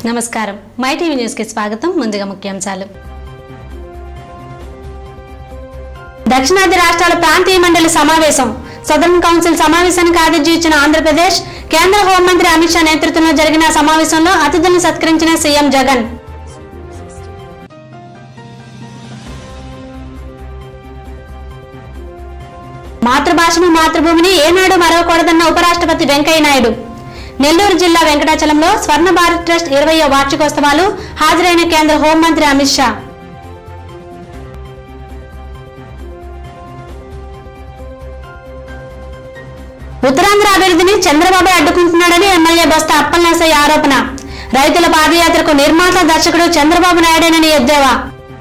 నమస్కారం my TV news కి స్వాగతం ముందుగా ముఖ్యాంశాలు దక్షిణాది రాష్ట్రాల ప్రాంతీయ మండలి సమావేశం సదరన్ కౌన్సిల్ సమావేశానికి ఆతిథ్యం ఇచ్చిన ఆంధ్రప్రదేశ్ కేంద్ర హోంమంత్రి అమిత్ షా నేతృత్వంలో జరిగిన సమావేశంలో అతిథులను సత్కరించిన సీఎం జగన్ మాతృభాషను మాతృభూమిని ఏనాడు మరవకూడదన్న ఉపరాష్ట్రపతి వెంకయ్య నాయుడు నెల్లూరు జిల్లా వెంకటాచలంలో స్వర్ణ భారత్ ట్రస్ట్ ఇరవయో వార్షికోత్సవాలు హాజరైన కేంద్ర హోంమంత్రి అమిత్ షా ఉత్తరాంధ్ర అభివృద్ధిని చంద్రబాబు అడ్డుకుంటున్నాడని ఎమ్మెల్యే బస్తా అప్పలనరసయ్య ఆరోపణ రైతుల పాదయాత్రకు నిర్మాత దర్శకుడు చంద్రబాబు నాయుడేనని ఎద్దేవా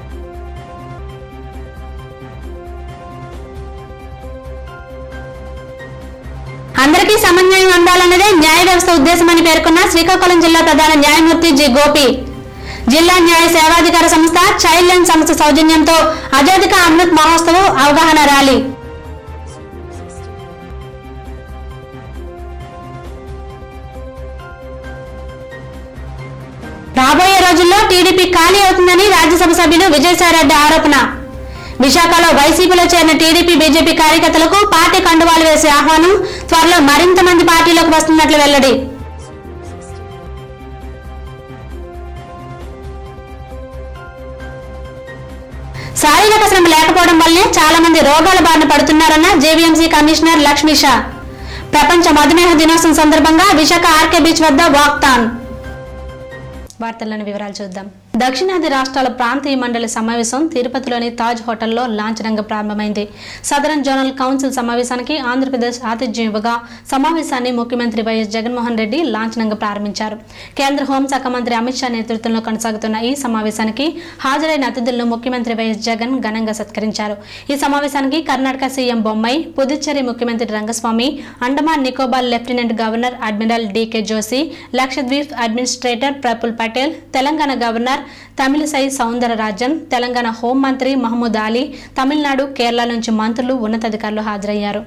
అందరికీ సమన్వయం అందాలన్నదే న్యాయ వ్యవస్థ ఉద్దేశమని పేర్కొన్న శ్రీకాకుళం జిల్లా ప్రధాన న్యాయమూర్తి జి గోపి జిల్లా న్యాయ సేవాధికార సంస్థ చైల్డ్ లైన్ సంస్థ సౌజన్యంతో అజాదిక అమృత్ మహోత్సవం అవగాహన ర్యాలీ రాబోయే రోజుల్లో టీడీపీ ఖాళీ అవుతుందని రాజ్యసభ సభ్యులు విజయసాయిరెడ్డి ఆరోపణ విశాఖలో వైసీపీలో చేరిన టీడీపీ బీజేపీ కార్యకర్తలకు పార్టీ కండువాలు వేసే ఆహ్వానం త్వరలో మరింత మంది పార్టీలోకి వస్తున్నట్లు వెల్లడి శారీరక శ్రమ లేకపోవడం వల్లే చాలా మంది రోగాల బారిన పడుతున్నారన్న జేవీఎంసీ కమిషనర్ లక్ష్మీ షా ప్రపంచ మధుమేహ దినోత్సవం సందర్భంగా విశాఖ ఆర్కే బీచ్ వద్ద వాక్తాన్ వార్తల్లోని వివరాలు చూద్దాం దక్షిణాది రాష్ట్రాల ప్రాంతీయ మండలి సమావేశం తిరుపతిలోని తాజ్ హోటల్లో లాంఛనంగా ప్రారంభమైంది సదరన్ జోనల్ కౌన్సిల్ సమావేశానికి ఆంధ్రప్రదేశ్ ఆతిథ్యం ఇవ్వగా సమావేశాన్ని ముఖ్యమంత్రి వైఎస్ జగన్మోహన్ రెడ్డి లాంఛనంగా ప్రారంభించారు కేంద్ర హోంశాఖ మంత్రి అమిత్ షా నేతృత్వంలో కొనసాగుతున్న ఈ సమావేశానికి హాజరైన అతిథులను ముఖ్యమంత్రి వైఎస్ జగన్ ఘనంగా సత్కరించారు ఈ సమావేశానికి కర్ణాటక సీఎం బొమ్మాయి పుదుచ్చేరి ముఖ్యమంత్రి Rangaswamy Andaman Nicobar lieutenant governor admiral DK Joshi Lakshadweep administrator Praful Patel Telangana governor Tamilisai Soundararajan Telangana హోంమంత్రి మహమూద్ అలీ తమిళనాడు కేరళ నుంచి మంత్రులు ఉన్నతాధికారులు హాజరయ్యారు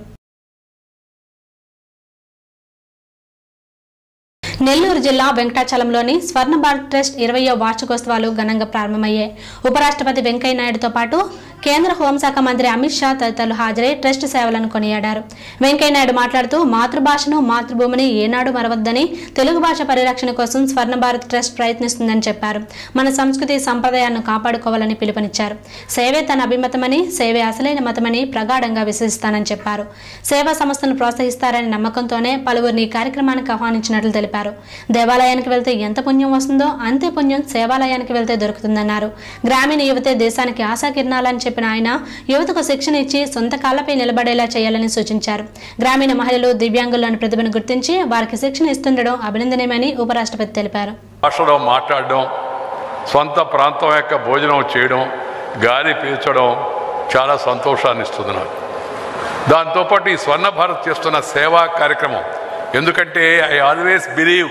నెల్లూరు జిల్లా వెంకటాచలంలోని స్వర్ణ భారత్ ట్రస్ట్ ఇరవయో వార్షికోత్సవాలు ఘనంగా ప్రారంభమయ్యాయి ఉపరాష్ట్రపతి వెంకయ్య నాయుడుతో పాటు కేంద్ర హోంశాఖ మంత్రి అమిత్ షా తదితరులు హాజరై ట్రస్ట్ సేవలను కొనియాడారు వెంకయ్య నాయుడు మాట్లాడుతూ మాతృభాషను మాతృభూమిని ఏనాడు మరవద్దని తెలుగు భాష పరిరక్షణ కోసం స్వర్ణ భారత్ ట్రస్ట్ ప్రయత్నిస్తుందని చెప్పారు మన సంస్కృతి సంప్రదాయాలను కాపాడుకోవాలని పిలుపునిచ్చారు సేవే తన అభిమతమని సేవే అసలైన మతమని ప్రగాఢంగా విశ్వసిస్తానని చెప్పారు సేవా సంస్థను ప్రోత్సహిస్తారని నమ్మకంతోనే పలువురిని ఈ కార్యక్రమానికి ఆహ్వానించినట్లు తెలిపారు దేవాలయానికి వెళ్తే ఎంత పుణ్యం వస్తుందో అంతే పుణ్యం సేవాలయానికి వెళ్తే దొరుకుతుందన్నారు గ్రామీణ యువతే దేశానికి ఆశాకిరణాలని చెప్పిన ఆయన యువతకు శిక్షణ ఇచ్చి సొంత కాళ్లపై నిలబడేలా చేయాలని సూచించారు గ్రామీణ మహిళలు దివ్యాంగుల్లోని ప్రతిభను గుర్తించి వారికి శిక్షణ ఇస్తుండడం అభినందనీయమని ఉపరాష్ట్రపతి తెలిపారు భాషలో మాట్లాడడం సొంత ప్రాంతం యొక్క భోజనం చేయడం గాలి పీల్చడం చాలా సంతోషాన్ని ఇస్తుంది నాకు దాంతోపాటు ఈ స్వర్ణ భారత్ చేస్తున్న సేవా కార్యక్రమం ఎందుకంటే I always believe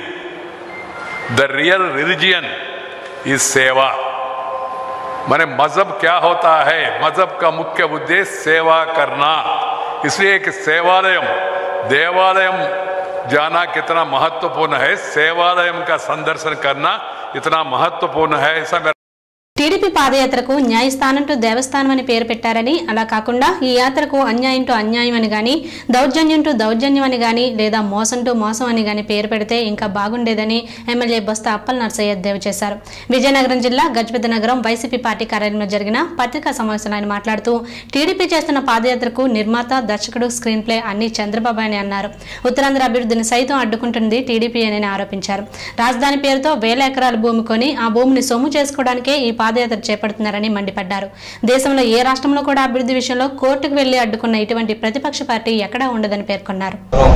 the real religion ఈ సేవ मैंने मजहब क्या होता है मजहब का मुख्य उद्देश्य सेवा करना इसलिए कि सेवालयम देवालयम जाना कितना महत्वपूर्ण है सेवालयम का संदर्शन करना इतना महत्वपूर्ण है ऐसा मेरा టీడీపీ పాదయాత్రకు న్యాయస్థానంటూ దేవస్థానం అని పేరు పెట్టారని అలా కాకుండా ఈ యాత్రకు అన్యాయంటూ అన్యాయం అని గాని దౌర్జన్యంటూ దౌర్జన్యం అని గాని లేదా మోసంటూ మోసం అని గాని పేరు పెడితే ఇంకా బాగుండేదని ఎమ్మెల్యే బొస్తా అప్పల్ నర్సయ్య ఎద్దేవా చేశారు విజయనగరం జిల్లా గజపతి నగరం వైసీపీ పార్టీ కార్యాలయంలో జరిగిన పత్రికా సమావేశంలో ఆయన మాట్లాడుతూ టీడీపీ చేస్తున్న పాదయాత్రకు నిర్మాత దర్శకుడు స్క్రీన్ ప్లే అన్ని చంద్రబాబు అని అన్నారు ఉత్తరాంధ్ర అభివృద్ధిని సైతం అడ్డుకుంటుంది టీడీపీ అని ఆరోపించారు రాజధాని పేరుతో వేల ఎకరాల భూమి కొని ఆ భూమిని సొమ్ము చేసుకోవడానికే ఈ పాదయాత్ర చేపడుతున్నారని మండిపడ్డారు దేశంలో ఏ రాష్ట్రంలో కూడా అభివృద్ధి విషయంలో కోర్టుకు వెళ్లి అడ్డుకున్న ఇటువంటి ప్రతిపక్ష పార్టీ ఎక్కడా ఉండదని పేర్కొన్నారు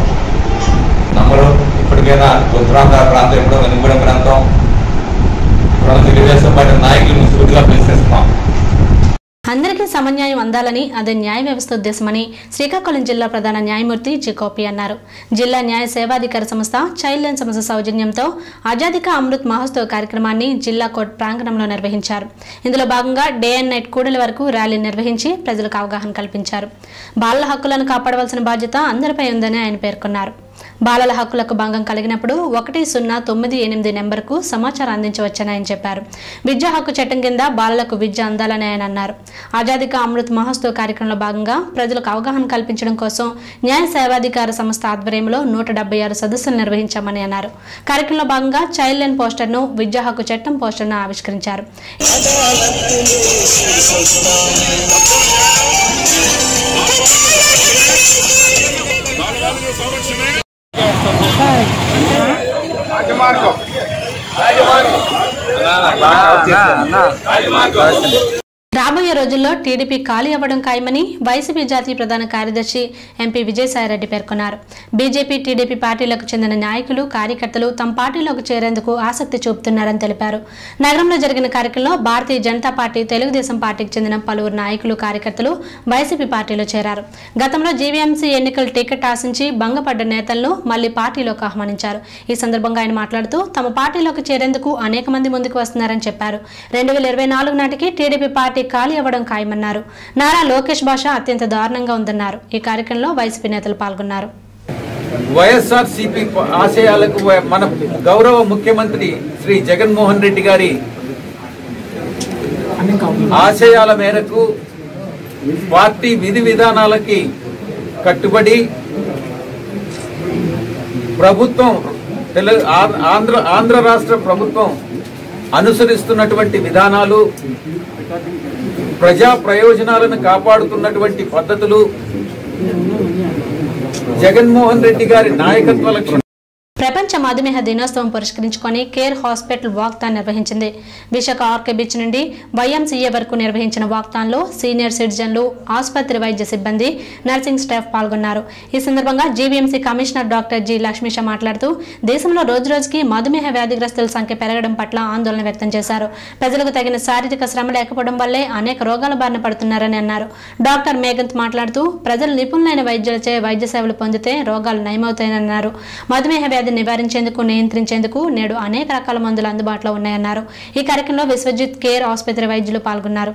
నమ్మరు ఇప్పటికైనా ఉత్తరాంధ్ర ప్రాంతం ఎప్పుడో వెనుకబడిన ప్రాంతం ఇప్పుడు తెలుగుదేశం పార్టీ నాయకులు ముసుగుగా పిలిచేస్తున్నాం అందరికీ సమన్యాయం అందాలని అదే న్యాయ వ్యవస్థ ఉద్దేశమని శ్రీకాకుళం జిల్లా ప్రధాన న్యాయమూర్తి జికోపి అన్నారు జిల్లా న్యాయ సేవాధికార సంస్థ చైల్డ్ లైన్ సంస్థ సౌజన్యంతో ఆజాదిక అమృత్ మహోత్సవ్ కార్యక్రమాన్ని జిల్లా కోర్టు ప్రాంగణంలో నిర్వహించారు ఇందులో భాగంగా డే అండ్ నైట్ కూడలి వరకు ర్యాలీ నిర్వహించి ప్రజలకు అవగాహన కల్పించారు బాలల హక్కులను కాపాడవలసిన బాధ్యత అందరిపై ఉందని ఆయన పేర్కొన్నారు బాలల హక్కులకు భంగం కలిగినప్పుడు ఒకటి సున్నా తొమ్మిది ఎనిమిది నెంబర్కు సమాచారం అందించవచ్చని ఆయన చెప్పారు విద్యా హక్కు చట్టం కింద బాలలకు విద్య అందాలని ఆయన అన్నారు ఆజాదీ కా అమృత్ మహోత్సవ్ కార్యక్రమంలో భాగంగా ప్రజలకు అవగాహన కల్పించడం కోసం న్యాయ సేవాధికార సంస్థ ఆధ్వర్యంలో నూట డెబ్బై ఆరు సదస్సులు నిర్వహించామని అన్నారు కార్యక్రమంలో భాగంగా చైల్డ్ లైన్ పోస్టర్ను విద్యా హక్కు చట్టం పోస్టర్ను ఆవిష్కరించారు రాబోయే రోజుల్లో టీడీపీ ఖాళీ అవ్వడం ఖాయమని వైసీపీ జాతీయ ప్రధాన కార్యదర్శి ఎంపీ విజయసాయిరెడ్డి పేర్కొన్నారు బీజేపీ టీడీపీ పార్టీలకు చెందిన నాయకులు కార్యకర్తలు తమ పార్టీలోకి చేరేందుకు ఆసక్తి చూపుతున్నారని తెలిపారు నగరంలో జరిగిన కార్యక్రమంలో భారతీయ జనతా పార్టీ తెలుగుదేశం పార్టీకి చెందిన పలువురు నాయకులు కార్యకర్తలు వైసీపీ పార్టీలో చేరారు గతంలో జీవీఎంసీ ఎన్నికల టికెట్ ఆశించి భంగపడ్డ నేతలను మళ్లీ పార్టీలోకి ఆహ్వానించారు ఈ సందర్భంగా ఆయన మాట్లాడుతూ తమ పార్టీలోకి చేరేందుకు అనేక మంది ముందుకు వస్తున్నారని చెప్పారు రెండు వేల ఇరవై నాలుగు నాటికి టీడీపీ పార్టీ ఖాళీ అవ్వడం ఖాయమన్నారు నారా లోకేష్ భాష అత్యంత దారుణంగా ఉందన్నారు ఈ కార్యక్రమంలో వైసీపీ నేతలు పాల్గొన్నారు వైఎస్ఆర్ సిపి ఆశయాలకు వ- మన గౌరవ ముఖ్యమంత్రి శ్రీ జగన్మోహన్ రెడ్డి గారి ఆశయాల మేరకు పార్టీ విధి విధానాలకి కట్టుబడి ప్రభుత్వం తెలు ఆ- ఆంధ్ర ఆంధ్ర రాష్ట్ర ప్రభుత్వం అనుసరిస్తున్నటువంటి విధానాలు ప్రజా ప్రయోజనాలను కాపాడుతున్నటువంటి పద్ధతులు జగన్మోహన్ రెడ్డి గారి నాయకత్వ లక్ష్యం ప్రపంచ మధుమేహ దినోత్సవం పురస్కరించుకొని కేర్ హాస్పిటల్ వాక్థాన్ నిర్వహించింది విశాఖ ఆర్కే బీచ్ నుండి వైఎంసీఏ వరకు నిర్వహించిన వాక్థాన్లో సీనియర్ సిటిజన్లు ఆసుపత్రి వైద్య సిబ్బంది నర్సింగ్ స్టాఫ్ పాల్గొన్నారు ఈ సందర్భంగా GVMC commissioner doctor G Lakshmisha మాట్లాడుతూ దేశంలో రోజురోజుకి మధుమేహ వ్యాధిగ్రస్తుల సంఖ్య పెరగడం పట్ల ఆందోళన వ్యక్తం చేశారు ప్రజలకు తగిన శారీరక శ్రమ లేకపోవడం వల్లే అనేక రోగాల బారిన పడుతున్నారని అన్నారు డాక్టర్ మేఘంత్ మాట్లాడుతూ ప్రజలు నిపుణులైన వైద్యులచే వైద్య సేవలు పొందితే రోగాలు నయమవుతాయని అన్నారు మధుమేహ వ్యాధిని నివారించేందుకు నియంత్రించేందుకు నేడు అనేక రకాల మందులు అందుబాటులో ఉన్నాయన్నారు ఈ కార్యక్రమంలో విశ్వజిత్ కేర్ ఆసుపత్రి వైద్యులు పాల్గొన్నారు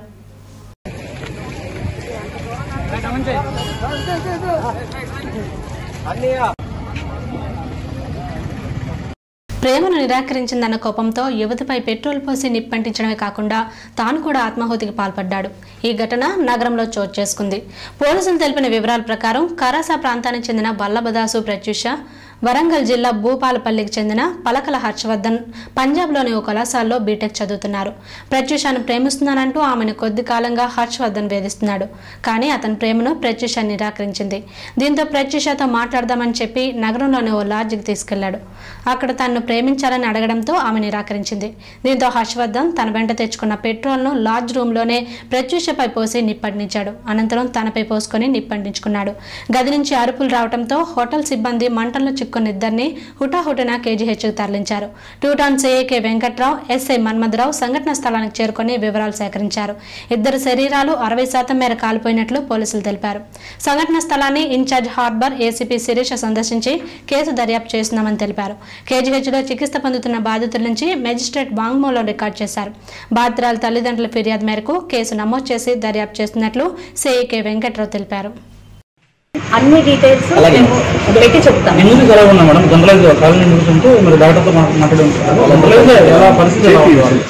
ప్రేమను నిరాకరించిందన్న కోపంతో యువతిపై పెట్రోల్ పోసి నిప్పంటించడమే కాకుండా తాను కూడా ఆత్మాహుతికి పాల్పడ్డాడు ఈ ఘటన నగరంలో చోటు చేసుకుంది పోలీసులు తెలిపిన వివరాల ప్రకారం కరాసా ప్రాంతానికి చెందిన వల్లభదాసు ప్రత్యూష వరంగల్ జిల్లా భూపాలపల్లికి చెందిన పలకల హర్షవర్ధన్ పంజాబ్లోని ఓ కళాశాలలో బీటెక్ చదువుతున్నారు ప్రత్యూషను ప్రేమిస్తున్నానంటూ ఆమెను కొద్ది కాలంగా హర్షవర్ధన్ వేధిస్తున్నాడు కానీ అతని ప్రేమను ప్రత్యూష నిరాకరించింది దీంతో ప్రత్యూషతో మాట్లాడదామని చెప్పి నగరంలోని ఓ లాడ్జికి తీసుకెళ్లాడు అక్కడ తనను ప్రేమించాలని అడగడంతో ఆమె నిరాకరించింది దీంతో హర్షవర్ధన్ తన వెంట తెచ్చుకున్న పెట్రోల్ను లాడ్జ్ రూమ్లోనే ప్రత్యూషపై పోసి నిప్పంటించాడు అనంతరం తనపై పోసుకొని నిప్పంటించుకున్నాడు గది నుంచి అరుపులు రావడంతో హోటల్ సిబ్బంది మంటల్లో చిక్కున్న ఇద్దరిని హుటాహుటిన కేజీహెచ్కు తరలించారు టూటాన్ సిఐకే వెంకట్రావు ఎస్ఐ మన్మథరావు సంఘటన స్థలానికి చేరుకొని వివరాలు సేకరించారు ఇద్దరు శరీరాలు అరవై శాతం మేర కాలిపోయినట్లు పోలీసులు తెలిపారు సంఘటన స్థలాన్ని ఇన్ఛార్జ్ హార్బర్ ఏసీపీ శిరీష సందర్శించి కేసు దర్యాప్తు చేస్తున్నామని తెలిపారు కేజీహెచ్లో చికిత్స పొందుతున్న బాధితుల నుంచి మెజిస్ట్రేట్ వాంగ్మూలం రికార్డు చేశారు బాధితురాల తల్లిదండ్రుల ఫిర్యాదు మేరకు కేసు నమోదు చేసి దర్యాప్తు చేస్తున్నట్లు సిఐకే వెంకట్రావు తెలిపారు అన్ని డీటెయిల్స్ అలాగే. మేము పెట్టి చెప్తాం ఇంగ్లీష్ ఎలా ఉన్నా మేడం జనరల్ గా కాలనీ నివసింటూ మీరు డాక్టర్తో మాట్లాడి ఉంటారు జనరల్ గా ఎలా పరిస్థితి ఎలా ఉంది వాళ్ళు?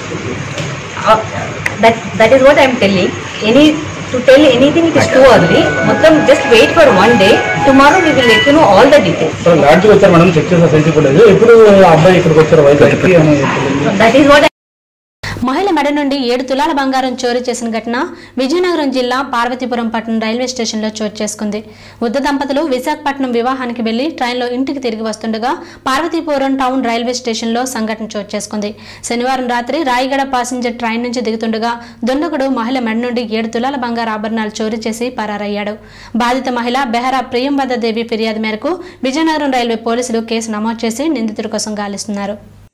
That that is what I'm telling any to tell anything it is too early మొత్తం just wait for one day tomorrow we will let you know all the details so లాడ్జ్కి వచ్చారు మేడం చెక్ చేసా sensible లేదు ఎప్పుడు ఆ అబ్బాయి ఇక్కడికి వచ్చారు వైజాగ్కి అని తెలియదు. దట్ ఈస్ వాట్ మహిళ మెడ నుండి ఏడు తులాల బంగారం చోరీ చేసిన ఘటన విజయనగరం జిల్లా పార్వతీపురం పట్టణం రైల్వే స్టేషన్లో చోటు చేసుకుంది వృద్ధ దంపతులు విశాఖపట్నం వివాహానికి వెళ్లి ట్రైన్లో ఇంటికి తిరిగి వస్తుండగా పార్వతీపురం టౌన్ రైల్వే స్టేషన్లో సంఘటన చోటు చేసుకుంది శనివారం రాత్రి రాయగడ ప్యాసింజర్ ట్రైన్ నుంచి దిగుతుండగా దుండగుడు మహిళ మెడ నుండి ఏడు తులాల బంగారు ఆభరణాలు చోరీ చేసి పరారయ్యాడు బాధిత మహిళ బెహరా ప్రియంవద దేవి ఫిర్యాదు మేరకు విజయనగరం రైల్వే పోలీసులు కేసు నమోదు చేసి నిందితుడి కోసం గాలిస్తున్నారు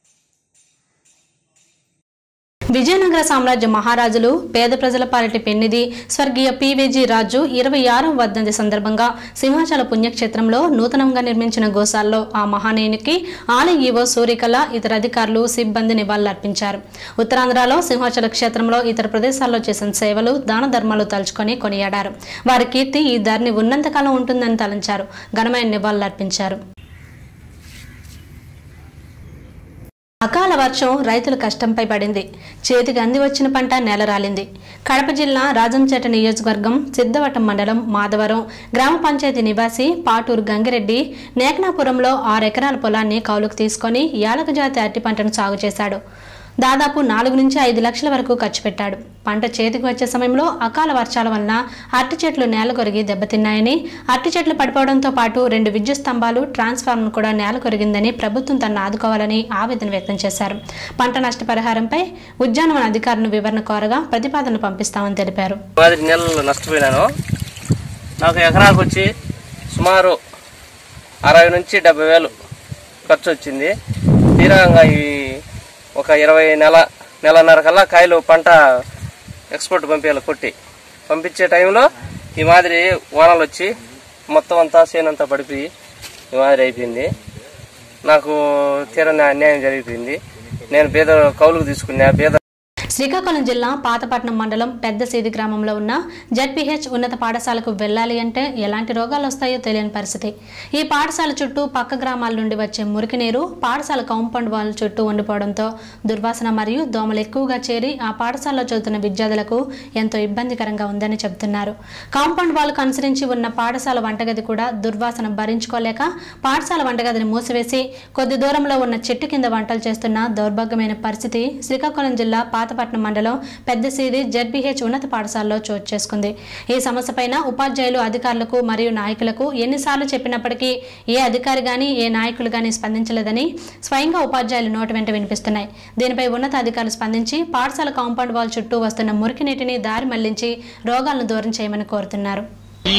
విజయనగర సామ్రాజ్య మహారాజులు పేద ప్రజల పాలిటి పెన్నిది స్వర్గీయ పివిజి రాజు ఇరవై ఆరవ వర్ధంతి సందర్భంగా సింహాచల పుణ్యక్షేత్రంలో నూతనంగా నిర్మించిన గోశాల్లో ఆ మహానీయునికి ఆలయ ఈవో సూర్యకళ ఇతర అధికారులు సిబ్బంది నివాళులర్పించారు ఉత్తరాంధ్రలో సింహాచల క్షేత్రంలో ఇతర ప్రదేశాల్లో చేసిన సేవలు దాన ధర్మాలు తలుచుకొని కొనియాడారు వారి కీర్తి ఈ ధరణి ఉన్నంతకాలం ఉంటుందని తలంచారు ఘనమైన నివాళులర్పించారు అకాల వర్షం రైతుల కష్టంపై పడింది చేతికి అంది వచ్చిన పంట నేలరాలింది కడప జిల్లా రాజంచేట నియోజకవర్గం సిద్ధవటం మండలం మాధవరం గ్రామ పంచాయతీ నివాసి పాటూరు గంగిరెడ్డి నేకనాపురంలో ఆరు ఎకరాల పొలాన్ని కౌలుకు తీసుకొని యాలక జాతి అరటి పంటను సాగు చేశాడు దాదాపు నాలుగు నుంచి ఐదు లక్షల వరకు ఖర్చు పెట్టాడు పంట చేతికి వచ్చే సమయంలో అకాల వర్షాల వలన అరటి చెట్లు నేల కొరిగి దెబ్బతిన్నాయని అరటి చెట్లు పడిపోవడంతో పాటు రెండు విద్యుత్ స్తంభాలు ట్రాన్స్ఫార్మర్ కూడా నేల కొరిగిందని ప్రభుత్వం తనను ఆదుకోవాలని ఆవేదన వ్యక్తం చేశారు పంట నష్టపరిహారంపై ఉద్యానవన అధికారులను వివరణ కోరగా ప్రతిపాదనలు పంపిస్తామని తెలిపారు మాదిరి నెలలు నష్టపోయినాను నాకు ఎకరాకు వచ్చి సుమారు అరవై నుంచి డెబ్బై వేలు ఖర్చు వచ్చింది తీరంగా ఇవి ఒక ఇరవై నెల నెలన్నర కల్లా కాయలు పంట ఎక్స్పోర్ట్ పంపించాలి కొట్టి పంపించే టైంలో ఈ మాదిరి వానలు వచ్చి మొత్తం అంతా చేనంతా పడిపోయి ఈ మాదిరి అయిపోయింది నాకు తీరని అన్యాయం జరిగిపోయింది నేను పేద కౌలుకు తీసుకున్నా పేద శ్రీకాకుళం జిల్లా పాతపట్నం మండలం పెద్ద సీది గ్రామంలో ఉన్న జడ్పీహెచ్ ఉన్నత పాఠశాలకు వెళ్ళాలి అంటే ఎలాంటి రోగాలు వస్తాయో తెలియని పరిస్థితి ఈ పాఠశాల చుట్టూ పక్క గ్రామాల నుండి వచ్చే మురికి నీరు పాఠశాల కాంపౌండ్ వాల్ చుట్టూ ఉండిపోవడంతో దుర్వాసన మరియు దోమలు ఎక్కువగా చేరి ఆ పాఠశాలలో చదువుతున్న విద్యార్థులకు ఎంతో ఇబ్బందికరంగా ఉందని చెబుతున్నారు కాంపౌండ్ వాల్కు అనుసరించి ఉన్న పాఠశాల వంటగది కూడా దుర్వాసన భరించుకోలేక పాఠశాల వంటగదిని మూసివేసి కొద్ది దూరంలో ఉన్న చెట్టు కింద వంటలు చేస్తున్న దౌర్భాగ్యమైన పరిస్థితి శ్రీకాకుళం జిల్లా పాతపట్నం మండలం పెద్దసీది జడ్బీహెచ్ ఉన్నత పాఠశాలలో చోటు చేసుకుంది ఈ సమస్యపైన ఉపాధ్యాయులు అధికారులకు మరియు నాయకులకు ఎన్నిసార్లు చెప్పినప్పటికీ ఏ అధికారి గాని ఏ నాయకులు గాని స్పందించలేదని స్వయంగా ఉపాధ్యాయులు నోటి వెంట వినిపిస్తున్నాయి దీనిపై ఉన్నత అధికారులు స్పందించి పాఠశాల కాంపౌండ్ వాల్ చుట్టూ వస్తున్న మురికి నీటిని దారి మళ్లించి రోగాలను దూరం చేయమని కోరుతున్నారు ఈ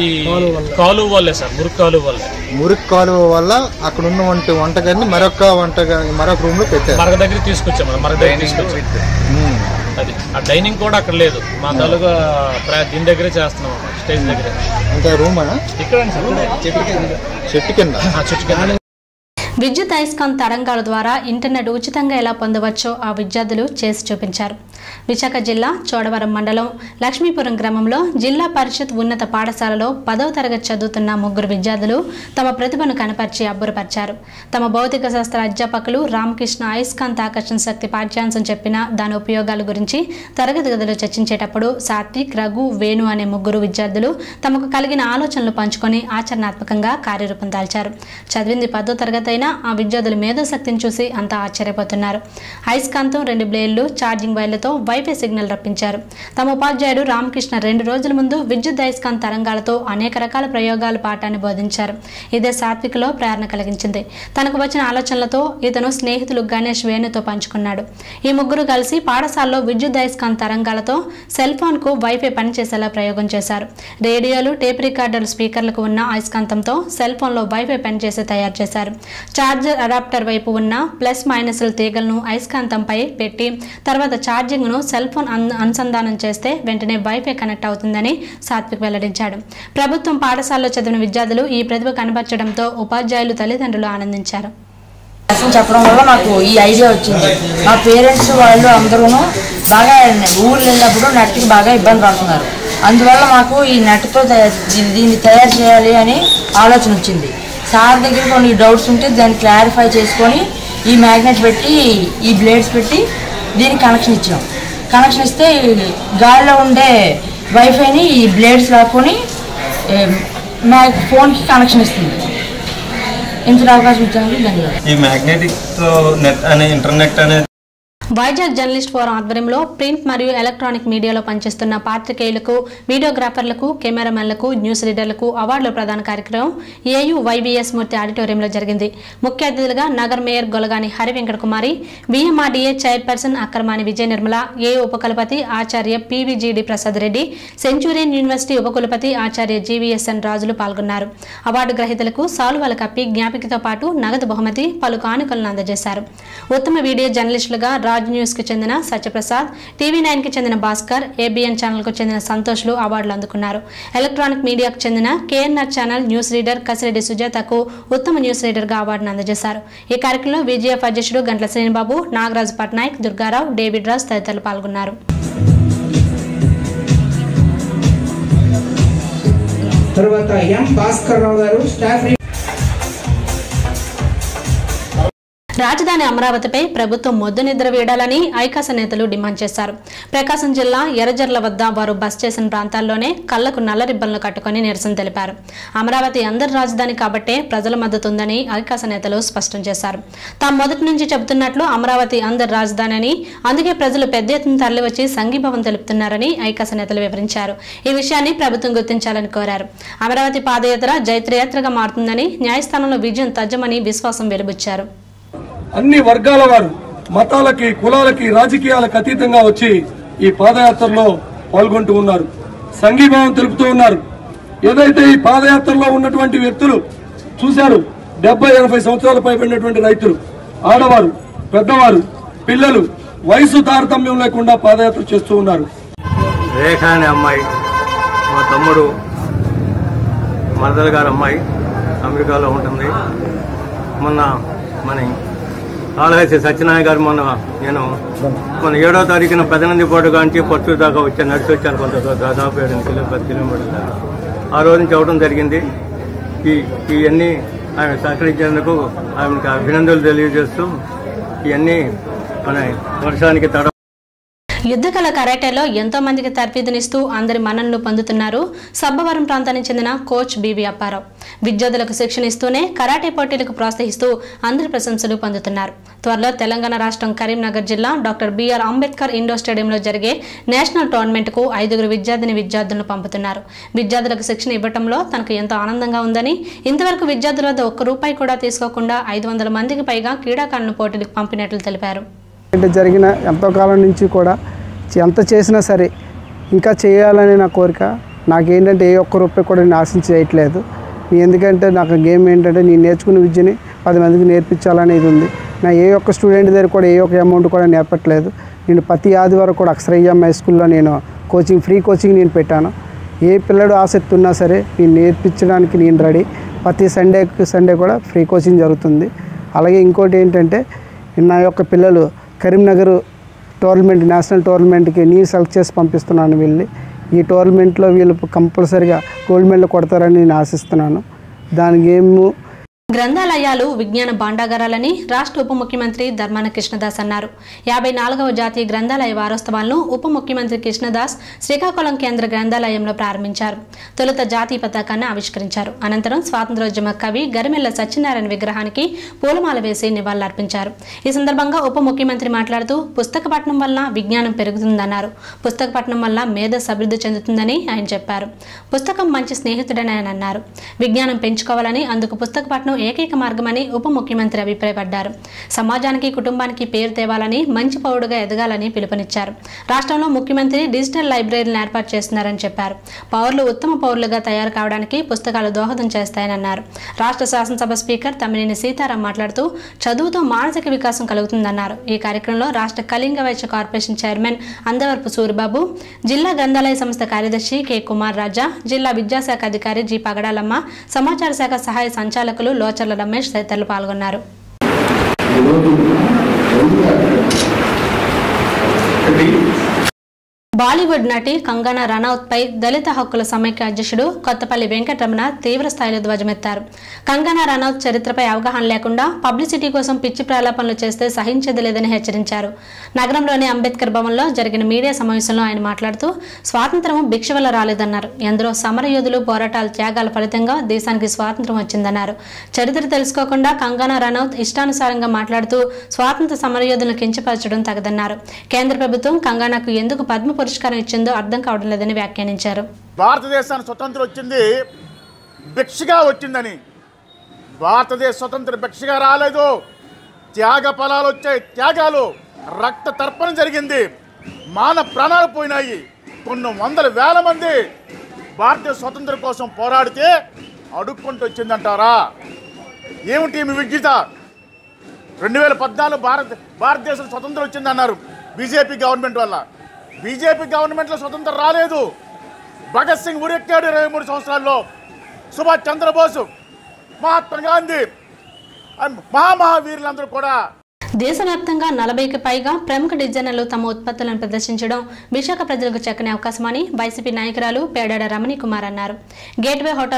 కాలువ వల్లే సార్ మురుగు కాలువ వల్లే మురికి కాలువ వల్ల అక్కడ ఉన్న వంట వంటగదిని మరొక వంటగది మరొక రూమ్ లో పెట్టారు మరగ దగ్గర తీసుకొచ్చాం మనం మరగ దగ్గర తీసుకొచ్చాం ఉమ్. అది ఆ డైనింగ్ కూడా అక్కడ లేదు మా తలుగా దీని దగ్గరే చేస్తున్నాం అన్నమాట, స్టేజ్ దగ్గర అంటే రూమ్ అనా ఇక్కడ చెట్టు కింద చెట్టు కింద ఆ, చెట్టు కింద విద్యుత్ అయస్కాంత తరంగాల ద్వారా ఇంటర్నెట్ ఉచితంగా ఎలా పొందవచ్చో ఆ విద్యార్థులు చేసి చూపించారు విశాఖ జిల్లా చోడవరం మండలం లక్ష్మీపురం గ్రామంలో జిల్లా పరిషత్ ఉన్నత పాఠశాలలో పదవ తరగతి చదువుతున్న ముగ్గురు విద్యార్థులు తమ ప్రతిభను కనపరిచి అబ్బురపరిచారు తమ భౌతిక శాస్త్ర అధ్యాపకులు రామకృష్ణ అయస్కాంత ఆకర్షణ శక్తి పాఠ్యాంశం చెప్పిన దాని ఉపయోగాల గురించి తరగతి గదిలో చర్చించేటప్పుడు సాత్విక్ రఘు వేణు అనే ముగ్గురు విద్యార్థులు తమకు కలిగిన ఆలోచనలు పంచుకొని ఆచరణాత్మకంగా కార్యరూపం దాల్చారు చదివింది పదో తరగతి అయినా ఆ విద్యార్థుల మేధోశక్తిని చూసి అంతా ఆశ్చర్యపోతున్నారు అయస్కాంతం రెండు బ్లేడ్లు ఛార్జింగ్ వైర్లతో వైఫై సిగ్నల్ రప్పించారు తమ ఉపాధ్యాయుడు రామకృష్ణ రెండు రోజుల ముందు విద్యుత్ అయస్కాంత తరంగాలతో అనేక రకాల ప్రయోగాలు పాఠాన్ని బోధించారు ఇదే సాత్వికలో ప్రేరణ కలిగించింది తనకు వచ్చిన ఆలోచనలతో ఇతను స్నేహితులు గణేష్ వేణుతో పంచుకున్నాడు ఈ ముగ్గురు కలిసి పాఠశాలలో విద్యుత్ అయస్కాంత తరంగాలతో సెల్ ఫోన్కు వైఫై పనిచేసేలా ప్రయోగం చేశారు రేడియోలు టేప్ రికార్డర్లు స్పీకర్లకు ఉన్న అయస్కాంతంతో సెల్ ఫోన్లో వైఫై పనిచేసి తయారు చేశారు ఛార్జర్ అడాప్టర్ వైపు ఉన్న ప్లస్ మైనస్ల తీగలను అయస్కాంతంపై పెట్టి తర్వాత ఛార్జింగ్ను సెల్ ఫోన్ అన్- అనుసంధానం చేస్తే వెంటనే వైఫై కనెక్ట్ అవుతుందని సాత్విక్ వెల్లడించాడు ప్రభుత్వం పాఠశాలలో చదివిన విద్యార్థులు ఈ ప్రతిభ కనబర్చడంతో ఉపాధ్యాయులు తల్లిదండ్రులు ఆనందించారు లెసన్ చెప్పడం వల్ల నాకు ఈ ఐడియా వచ్చింది మా పేరెంట్స్ వాళ్ళు అందరూ బాగా ఊర్లు వెళ్ళినప్పుడు నెట్కి బాగా ఇబ్బంది పడుతున్నారు అందువల్ల మాకు ఈ నెట్తో దీన్ని తయారు చేయాలి అని ఆలోచన వచ్చింది సార్ దగ్గర కొన్ని డౌట్స్ ఉంటే దాన్ని క్లారిఫై చేసుకొని ఈ మ్యాగ్నెట్ పెట్టి ఈ బ్లేడ్స్ పెట్టి దీనికి కనెక్షన్ ఇచ్చాం కనెక్షన్ ఇస్తే ఈ గాలిలో ఉండే వైఫైని ఈ బ్లేడ్స్ లాక్కొని మ్యాగ్ ఫోన్కి కనెక్షన్ ఇస్తుంది ఇంత అవకాశం ఇచ్చినందుకు ధన్యవాదాలు ఈ మ్యాగ్నెటిక్ నెట్ అనే ఇంటర్నెట్ అనేది వైజాగ్ జర్నలిస్ట్ ఫోరం ఆధ్వర్యంలో ప్రింట్ మరియు ఎలక్ట్రానిక్ మీడియాలో పనిచేస్తున్న పాత్రికేయులకు వీడియోగ్రాఫర్లకు కెమెరామెన్లకు న్యూస్ రీడర్లకు అవార్డుల ప్రదాన కార్యక్రమం ఏయు వైబీఎస్ మూర్తి ఆడిటోరియంలో జరిగింది ముఖ్య అతిథులుగా నగర్ mayor Golagani Hari Venkata Kumari VMRDA chairperson Akramani Vijaya Nirmala ఏ ఉపకులపతి ఆచార్య PVGD Prasad Reddy Centurion university ఉపకులపతి ఆచార్య జీవీఎస్ఎన్ రాజులు పాల్గొన్నారు అవార్డు గ్రహీతలకు సాలువల కప్పి జ్ఞాపికతో పాటు నగదు బహుమతి పలు కానుకలను అందజేశారు ఉత్తమ వీడియో జర్నలిస్టులుగా రాజ్ న్యూస్ కు చెందిన సత్యప్రసాద్ టీవీ నైన్ కి చెందిన భాస్కర్ ఏబిఎన్ ఛానల్ కు చెందిన సంతోష్లు అవార్డులు అందుకున్నారు ఎలక్ట్రానిక్ మీడియాకు చెందిన KNR channel news reader Kasireddy సుజాతకు ఉత్తమ న్యూస్ రీడర్ గా అవార్డును అందజేశారు ఈ కార్యక్రమంలో విజయఫ్ అధ్యక్షుడు గంట్ల శ్రీనిబాబు నాగరాజు పట్నాయక్ దుర్గారావు డేవిడ్ రాజ్ తదితరులు పాల్గొన్నారు తర్వాత ఎం భాస్కర్ రావు గారు స్టాఫ్ రాజధాని అమరావతిపై ప్రభుత్వం మొద్దు నిద్ర వేయాలని ఐకాస నేతలు డిమాండ్ చేశారు ప్రకాశం జిల్లా ఎర్రజర్ల వద్ద వారు బస్ చేసిన ప్రాంతాల్లోనే కళ్లకు నల్ల రిబ్బన్లు కట్టుకుని నిరసన తెలిపారు అమరావతి అందరి రాజధాని కాబట్టే ప్రజల మద్దతు ఉందని ఐకాస నేతలు స్పష్టం చేశారు తాము మొదటి నుంచి చెబుతున్నట్లు అమరావతి అందరి రాజధాని అని అందుకే ప్రజలు పెద్ద ఎత్తున తరలివచ్చి సంఘీభావం తెలుపుతున్నారని ఐకాస నేతలు వివరించారు ఈ విషయాన్ని ప్రభుత్వం గుర్తించాలని కోరారు అమరావతి పాదయాత్ర జైత్రయాత్రగా మారుతుందని న్యాయస్థానంలో విజయం తజ్జమని విశ్వాసం వెలుబుచ్చారు అన్ని వర్గాల వారు మతాలకి కులాలకి రాజకీయాలకు అతీతంగా వచ్చి ఈ పాదయాత్రలో పాల్గొంటూ ఉన్నారు సంఘీభావం తెలుపుతూ ఉన్నారు ఏదైతే ఈ పాదయాత్రలో ఉన్నటువంటి వ్యక్తులు చూశారు డెబ్బై ఎనభై సంవత్సరాల పైబడినటువంటి రైతులు ఆడవారు పెద్దవారు పిల్లలు వయసు తారతమ్యం లేకుండా పాదయాత్ర చేస్తూ ఉన్నారు రేఖ అనే అమ్మాయి మా తమ్ముడు మరదల గారి అమ్మాయి అమెరికాలో ఉంటుంది మొన్న మన కాళహస్తి సత్యనారాయణ గారు మొన్న నేను మన ఏడో తారీఖున పెదనంది పాటు కాంచి పట్టు దాకా వచ్చాను నడిచి వచ్చాను కొంత దూ- దాదాపు ఏడు కిలో పది కిలోమీటర్ల దాకా ఆ రోజు నుంచి అవడం జరిగింది ఈ ఇవన్నీ ఆమె సహకరించేందుకు ఆమెకి అభినందనలు తెలియజేస్తూ ఇవన్నీ మన వర్షానికి తడ యుద్ధకళ కరాటేలో ఎంతో మందికి తర్ఫీదునిస్తూ అందరి మన్ననలు పొందుతున్నారు సబ్బవరం ప్రాంతానికి చెందిన కోచ్ బివి అప్పారావు విద్యార్థులకు శిక్షణ ఇస్తూనే కరాటే పోటీలకు ప్రోత్సహిస్తూ అందరి ప్రశంసలు పొందుతున్నారు త్వరలో తెలంగాణ రాష్ట్రం కరీంనగర్ జిల్లా డాక్టర్ బిఆర్ అంబేద్కర్ ఇండోర్ స్టేడియంలో జరిగే నేషనల్ టోర్నమెంట్కు ఐదుగురు విద్యార్థిని విద్యార్థులను పంపుతున్నారు విద్యార్థులకు శిక్షణ ఇవ్వటంలో తనకు ఎంతో ఆనందంగా ఉందని ఇంతవరకు విద్యార్థుల వద్ద ఒక్క రూపాయి కూడా తీసుకోకుండా ఐదు వందల మందికి పైగా క్రీడాకారులను పోటీలకు పంపినట్లు తెలిపారు అంటే జరిగిన ఎంతో కాలం నుంచి కూడా ఎంత చేసినా సరే ఇంకా చేయాలని నా కోరిక నాకేంటంటే ఏ ఒక్క రూపాయి కూడా నేను ఆశించి చేయట్లేదు నీ ఎందుకంటే నాకు గేమ్ ఏంటంటే నేను నేర్చుకున్న విద్యని పది మందికి నేర్పించాలనేది ఉంది నా ఏ ఒక్క స్టూడెంట్ దగ్గర కూడా ఏ ఒక్క అమౌంట్ కూడా నేర్పట్లేదు నేను ప్రతి ఆదివారం కూడా అక్షరయ్య హై స్కూల్లో నేను కోచింగ్ ఫ్రీ కోచింగ్ నేను పెట్టాను ఏ పిల్లడు ఆసక్తి ఉన్నా సరే నేను నేర్పించడానికి నేను రెడీ ప్రతి సండే సండే కూడా ఫ్రీ కోచింగ్ జరుగుతుంది అలాగే ఇంకోటి ఏంటంటే నా యొక్క పిల్లలు కరీంనగర్ టోర్నమెంట్ నేషనల్ టోర్నమెంట్కి నేను సెలెక్ట్ చేసి పంపిస్తున్నాను వీళ్ళని ఈ టోర్నమెంట్లో వీళ్ళు కంపల్సరిగా గోల్డ్ మెడల్ కొడతారని నేను ఆశిస్తున్నాను దాని గేమ్ గ్రంథాలయాలు విజ్ఞాన భాండాగారాలని రాష్ట్ర ఉప ముఖ్యమంత్రి ధర్మాన కృష్ణదాస్ అన్నారు యాభై నాలుగవ జాతీయ గ్రంథాలయ వారోత్సవాలను ఉప ముఖ్యమంత్రి కృష్ణదాస్ శ్రీకాకుళం కేంద్ర గ్రంథాలయంలో ప్రారంభించారు తొలుత జాతీయ పతాకాన్ని ఆవిష్కరించారు అనంతరం స్వాతంత్రోద్యమ కవి గరిమెల్ల సత్యనారాయణ విగ్రహానికి పూలమాల వేసి నివాళులర్పించారు ఈ సందర్భంగా ఉప ముఖ్యమంత్రి మాట్లాడుతూ పుస్తక పఠనం వల్ల విజ్ఞానం పెరుగుతుందన్నారు పుస్తక పఠనం వల్ల మేధస్సు అభివృద్ధి చెందుతుందని ఆయన చెప్పారు పుస్తకం మంచి స్నేహితుడని ఆయన అన్నారు విజ్ఞానం పెంచుకోవాలని అందుకు పుస్తక పఠనం ఏకైక మార్గమని ఉప ముఖ్యమంత్రి అభిప్రాయపడ్డారు సమాజానికి కుటుంబానికి పేరు తేవాలని మంచి పౌరుడుగా ఎదగాలని పిలుపునిచ్చారు రాష్ట్రంలో ముఖ్యమంత్రి డిజిటల్ లైబ్రరీలను ఏర్పాటు చేస్తున్నారని చెప్పారు పౌరులు ఉత్తమ పౌరులుగా తయారు కావడానికి పుస్తకాలు దోహదం చేస్తాయని అన్నారు రాష్ట్ర శాసనసభ స్పీకర్ తమ్మినేని సీతారాం మాట్లాడుతూ చదువుతో మానసిక వికాసం కలుగుతుందన్నారు ఈ కార్యక్రమంలో రాష్ట్ర కళింగ వైశ్య కార్పొరేషన్ చైర్మన్ అందవరపు సూరిబాబు జిల్లా గ్రంథాలయ సంస్థ కార్యదర్శి కె కుమార్ రాజా జిల్లా విద్యాశాఖ అధికారి జి పగడాలమ్మ సమాచార శాఖ సహాయ సంచాలకులు లోచర్ల రమేష్ తదితరులు పాల్గొన్నారు బాలీవుడ్ నటి కంగనా రనౌత్ పై దళిత హక్కుల సమైక్య అధ్యక్షుడు కొత్తపల్లి వెంకటరమణ తీవ్ర స్థాయిలో ధ్వజమెత్తారు కంగనా రనౌత్ చరిత్రపై అవగాహన లేకుండా పబ్లిసిటీ కోసం పిచ్చి ప్రలాపనలు చేస్తే సహించేది లేదని హెచ్చరించారు నగరంలోని అంబేద్కర్ భవన్లో జరిగిన మీడియా సమావేశంలో ఆయన మాట్లాడుతూ స్వాతంత్రం భిక్ష వల్ల రాలేదన్నారు ఎందరో సమరయోధులు పోరాటాల త్యాగాల ఫలితంగా దేశానికి స్వాతంత్రం వచ్చిందన్నారు చరిత్ర తెలుసుకోకుండా కంగనా రనౌత్ ఇష్టానుసారంగా మాట్లాడుతూ స్వాతంత్ర సమరయోధులను కించపరచడం తగదన్నారు కేంద్ర ప్రభుత్వం కంగనాకు ఎందుకు పద్మ పురస్కారం ఇచ్చిందో అర్థం కావడం లేదని వ్యాఖ్యానించారు భారతదేశానికి స్వతంత్రం వచ్చింది భిక్షగా వచ్చిందని భారతదేశ స్వతంత్ర భిక్షగా రాలేదు త్యాగ ఫలాలు వచ్చాయి త్యాగాలు రక్త తర్పణ జరిగింది మాన ప్రాణాలు పోయినాయి కొన్ని వందల వేల మంది భారతీయ స్వతంత్రం కోసం పోరాడితే అడుక్కుంటూ వచ్చిందంటారా ఏమిటి మీ విద్యుత రెండు వేల పద్నాలుగు భారత భారతదేశం స్వతంత్రం వచ్చిందన్నారు బీజేపీ గవర్నమెంట్ వల్ల బీజేపీ గవర్నమెంట్లో స్వతంత్రం రాలేదు భగత్ సింగ్ ఉరెక్కాడు ఇరవై మూడు సంవత్సరాల్లో సుభాష్ చంద్రబోసు మహాత్మా గాంధీ అండ్ మహామహావీరులందరూ కూడా దేశవ్యాప్తంగా నలభైకి పైగా ప్రముఖ డిజైనర్లు తమ ఉత్పత్తులను ప్రదర్శించడం విశాఖ ప్రజలకు చక్కని అవకాశమని వైసీపీ నాయకురాలు పేడాడ రమణి కుమార్ అన్నారు గేట్వే హోటల్లో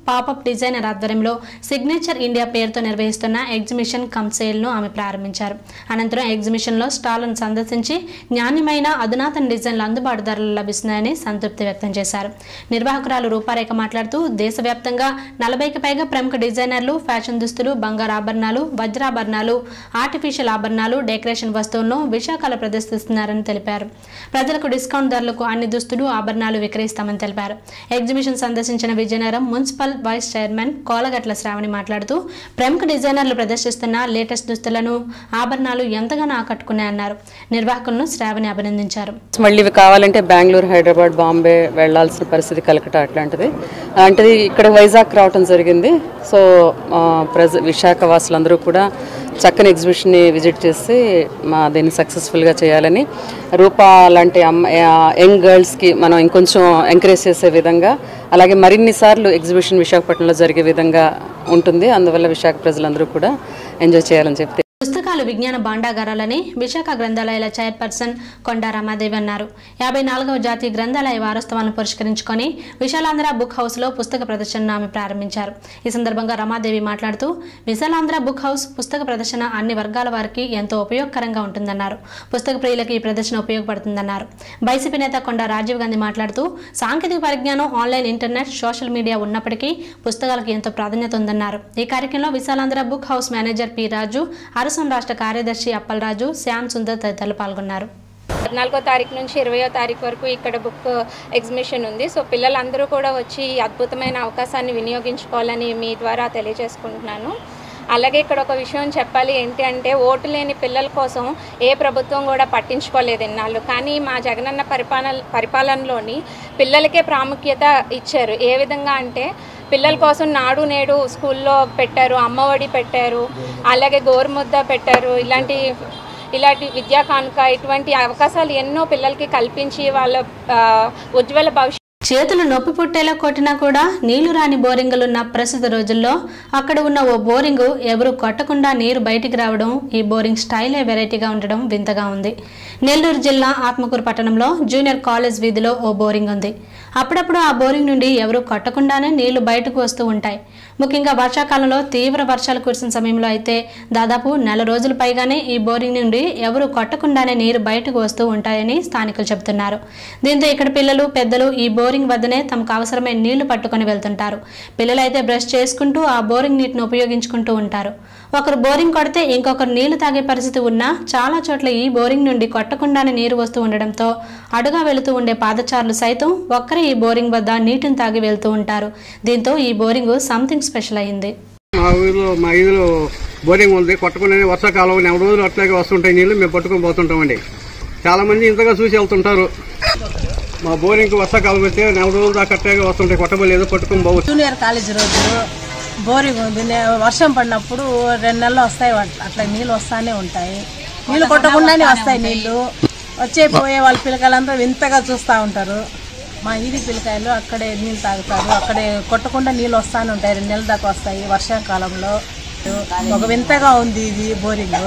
పాపప్ డిజైనర్ ఆధ్వర్యంలో సిగ్నేచర్ ఇండియా పేరుతో నిర్వహిస్తున్న ఎగ్జిబిషన్ కమ్ సేల్ను ఆమె ప్రారంభించారు అనంతరం ఎగ్జిబిషన్లో స్టాళ్లను సందర్శించి నాణ్యమైన అధునాతన డిజైన్లు అందుబాటు ధరలు లభిస్తున్నాయని సంతృప్తి వ్యక్తం చేశారు నిర్వాహకురాలు రూపారేఖ మాట్లాడుతూ దేశవ్యాప్తంగా నలభైకి పైగా ప్రముఖ డిజైనర్లు ఫ్యాషన్ దుస్తులు బంగారు ఆభరణాలు వజ్రాభరణాలు ఆర్టిఫిషియల్ ఆభరణాలు డెకరేషన్ వస్తువులను విశాఖలో ప్రదర్శిస్తున్నారని తెలిపారు ప్రజలకు డిస్కౌంట్ ధరలకు అన్ని దుస్తులు ఆభరణాలు విక్రయిస్తామని తెలిపారు ఎగ్జిబిషన్ సందర్శించిన Vizianagaram municipal vice chairman Kolagatla Sravani మాట్లాడుతూ ప్రముఖ డిజైనర్లు ప్రదర్శిస్తున్న లేటెస్ట్ దుస్తులను ఆభరణాలు ఎంతగానో ఆకట్టుకున్నాయన్నారు నిర్వాహకులను శ్రావణి అభినందించారు మళ్ళీ ఇవి కావాలంటే బెంగళూరు హైదరాబాద్ బాంబే వెళ్ళాల్సిన పరిస్థితి కలకటా అట్లాంటిది అలాంటిది ఇక్కడ వైజాగ్ రావటం జరిగింది సో ఆ, ప్రజ విశాఖ వాసులందరూ కూడా చక్కని ఎగ్జిబిషన్ని విజిట్ చేసి మా దీన్ని సక్సెస్ఫుల్గా చేయాలని రూపా లాంటి అమ్మ యంగ్ గర్ల్స్కి మనం ఇంకొంచెం ఎంకరేజ్ చేసే విధంగా అలాగే మరిన్ని సార్లు ఎగ్జిబిషన్ విశాఖపట్నంలో జరిగే విధంగా ఉంటుంది అందువల్ల విశాఖ ప్రజలందరూ కూడా ఎంజాయ్ చేయాలని చెప్పి పుస్తకాలు విజ్ఞాన భాండాగారాలని విశాఖ గ్రంథాలయాల చైర్పర్సన్ కొండా రమాదేవి అన్నారు యాభై నాలుగవ జాతీయ గ్రంథాలయ వారోత్సవాలను పురస్కరించుకొని విశాలాంధ్ర బుక్ హౌస్ లో పుస్తక ప్రదర్శనను ఆమె ప్రారంభించారు ఈ సందర్భంగా రమాదేవి మాట్లాడుతూ విశాలాంధ్ర బుక్ హౌస్ పుస్తక ప్రదర్శన అన్ని వర్గాల వారికి ఎంతో ఉపయోగకరంగా ఉంటుందన్నారు పుస్తక ప్రియులకు ఈ ప్రదర్శన ఉపయోగపడుతుందన్నారు వైసీపీ నేత కొండా రాజీవ్ గాంధీ మాట్లాడుతూ సాంకేతిక పరిజ్ఞానం ఆన్లైన్ ఇంటర్నెట్ సోషల్ మీడియా ఉన్నప్పటికీ పుస్తకాలకు ఎంతో ప్రాధాన్యత ఉందన్నారు ఈ కార్యక్రమంలో Visalaandhra book house manager P Raju Arasam రాష్ట్ర కార్యదర్శి అప్పలరాజు శ్యామ్ సుందర్ తదితరులు పాల్గొన్నారు పద్నాలుగో తారీఖు నుంచి ఇరవయో తారీఖు వరకు ఇక్కడ బుక్ ఎగ్జిబిషన్ ఉంది సో పిల్లలందరూ కూడా వచ్చి ఈ అద్భుతమైన అవకాశాన్ని వినియోగించుకోవాలని మీ ద్వారా తెలియజేసుకుంటున్నాను అలాగే ఇక్కడ ఒక విషయం చెప్పాలి ఏంటి అంటే ఓటు లేని పిల్లల కోసం ఏ ప్రభుత్వం కూడా పట్టించుకోలేదు ఇన్నాళ్ళు కానీ మా జగనన్న పరిపాలన పరిపాలనలోని పిల్లలకే ప్రాముఖ్యత ఇచ్చారు ఏ విధంగా అంటే పిల్లల కోసం నాడు నేడు స్కూల్లో పెట్టారు అమ్మఒడి పెట్టారు అలాగే గోరుముద్ద పెట్టారు ఇలాంటి ఇలాంటి విద్యా కానుక ఇటువంటి అవకాశాలు ఎన్నో పిల్లలకి కల్పించి వాళ్ళ ఆ, ఉజ్వల భవిష్యత్తు చేతులు నొప్పి పుట్టేలా కొట్టినా కూడా నీళ్లు రాని బోరింగులున్న ప్రస్తుత రోజుల్లో అక్కడ ఉన్న ఓ బోరింగు ఎవరు కొట్టకుండా నీరు బయటికి రావడం ఈ బోరింగ్ స్టైలే వెరైటీగా ఉండడం వింతగా ఉంది నెల్లూరు జిల్లా ఆత్మకూరు పట్టణంలో జూనియర్ కాలేజ్ వీధిలో ఓ బోరింగ్ ఉంది అప్పుడప్పుడు ఆ బోరింగ్ నుండి ఎవరు కొట్టకుండానే నీళ్లు బయటకు వస్తూ ఉంటాయి ముఖ్యంగా వర్షాకాలంలో తీవ్ర వర్షాలు కురిసిన సమయంలో అయితే దాదాపు నెల రోజుల పైగానే ఈ బోరింగ్ నుండి ఎవరు కొట్టకుండానే నీరు బయటకు వస్తూ ఉంటాయని స్థానికులు చెబుతున్నారు దీంతో ఇక్కడ పిల్లలు పెద్దలు ఈ బోరింగ్ వద్దనే తమకు అవసరమైన నీళ్లు పట్టుకొని వెళ్తుంటారు పిల్లలైతే బ్రష్ చేసుకుంటూ ఆ బోరింగ్ నీటిని ఉపయోగించుకుంటూ ఉంటారు ఒకరు బోరింగ్ కొడితే ఇంకొకరు నీళ్లు తాగే పరిస్థితి ఉన్నా చాలా చోట్ల ఈ బోరింగ్ నుండి కొట్టకుండానే నీరు వస్తూ ఉండడంతో అడుగా వెళుతూ ఉండే పాదచారులు సైతం ఒక్కరే ఈ బోరింగ్ వద్ద నీటిని తాగి వెళ్తూ ఉంటారు దీంతో ఈ బోరింగ్ సంథింగ్ స్పెషల్ అయింది మా ఊరిలో మా వీధిలో బోరింగ్ ఉంది కొట్టకుండానే వర్షాకాలం నెల రోజులు అట్లాగే వస్తుంటాయి నీళ్లు మేము పట్టుకొని పోతుంటామండి చాలా మంది ఇంతగా చూసి వెళ్తుంటారు మా బోరింగ్ వర్షాకాలం వస్తే నెల రోజులు దాకా అట్లాగే వస్తుంటాయి కొట్టబోలేదు పట్టుకొని పోవచ్చు జూనియర్ కాలేజ్ రోజు బోరింగ్ ఉంది నే- వర్షం పడినప్పుడు రెండు నెలలు వస్తాయి వాట్- అట్లా నీళ్ళు వస్తానే ఉంటాయి నీళ్ళు కొట్టకుండానే వస్తాయి నీళ్లు వచ్చే పోయే వాళ్ళ పిల్లకాయలంతా వింతగా చూస్తూ ఉంటారు మా ఈది పిల్లకాయలు అక్కడే నీళ్ళు తాగుతారు అక్కడే కొట్టకుండా నీళ్ళు వస్తానే ఉంటాయి రెండు నెలల దాకా వస్తాయి వర్షాకాలంలో ఒక వింతగా ఉంది ఇది బోరింగ్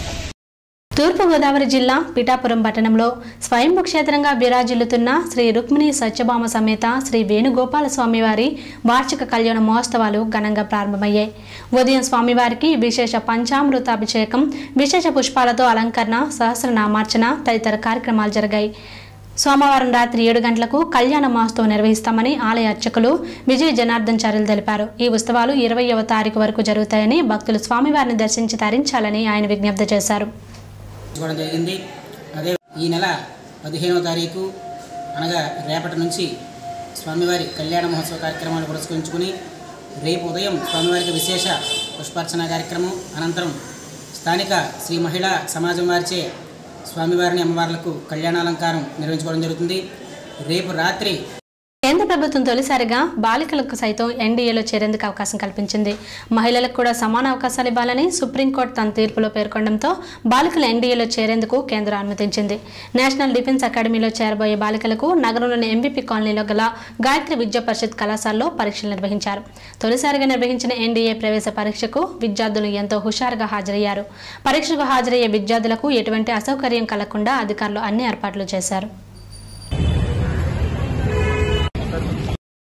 తూర్పుగోదావరి జిల్లా పిఠాపురం పట్టణంలో స్వయంభూ క్షేత్రంగా విరాజిల్లుతున్న శ్రీ రుక్మిణి సత్యభామ సమేత శ్రీ వేణుగోపాల స్వామివారి వార్షిక కళ్యాణ మహోత్సవాలు ఘనంగా ప్రారంభమయ్యాయి ఉదయం స్వామివారికి విశేష పంచామృతాభిషేకం విశేష పుష్పాలతో అలంకరణ సహస్రనామార్చన తదితర కార్యక్రమాలు జరిగాయి సోమవారం రాత్రి ఏడు గంటలకు కళ్యాణ మహోత్సవం నిర్వహిస్తామని ఆలయ అర్చకులు విజయ జనార్దన్ చార్యులు తెలిపారు ఈ ఉత్సవాలు ఇరవయవ తారీఖు వరకు జరుగుతాయని భక్తులు స్వామివారిని దర్శించి తరించాలని ఆయన విజ్ఞప్తి చేశారు తీసుకోవడం జరిగింది అదే ఈ నెల పదిహేనవ తారీఖు అనగా రేపటి నుంచి స్వామివారి కళ్యాణ మహోత్సవ కార్యక్రమాలు పురస్కరించుకుని రేపు ఉదయం స్వామివారికి విశేష పుష్పార్చన కార్యక్రమం అనంతరం స్థానిక శ్రీ మహిళా సమాజం వారిచే స్వామివారిని అమ్మవార్లకు కళ్యాణాలంకారం నిర్వహించుకోవడం జరుగుతుంది రేపు రాత్రి కేంద్ర ప్రభుత్వం తొలిసారిగా బాలికలకు సైతం ఎన్డీఏలో చేరేందుకు అవకాశం కల్పించింది మహిళలకు కూడా సమాన అవకాశాలు ఇవ్వాలని సుప్రీంకోర్టు తన తీర్పులో పేర్కొనడంతో బాలికలు ఎన్డీఏలో చేరేందుకు కేంద్రం అనుమతించింది నేషనల్ డిఫెన్స్ అకాడమీలో చేరబోయే బాలికలకు నగరంలోని ఎంబీపీ కాలనీలో గల గాయత్రి విద్యా పరిషత్ కళాశాలలో పరీక్షలు నిర్వహించారు తొలిసారిగా నిర్వహించిన ఎన్డీఏ ప్రవేశ పరీక్షకు విద్యార్థులు ఎంతో హుషారుగా హాజరయ్యారు పరీక్షకు హాజరయ్యే విద్యార్థులకు ఎటువంటి అసౌకర్యం కలగకుండా అధికారులు అన్ని ఏర్పాట్లు చేశారు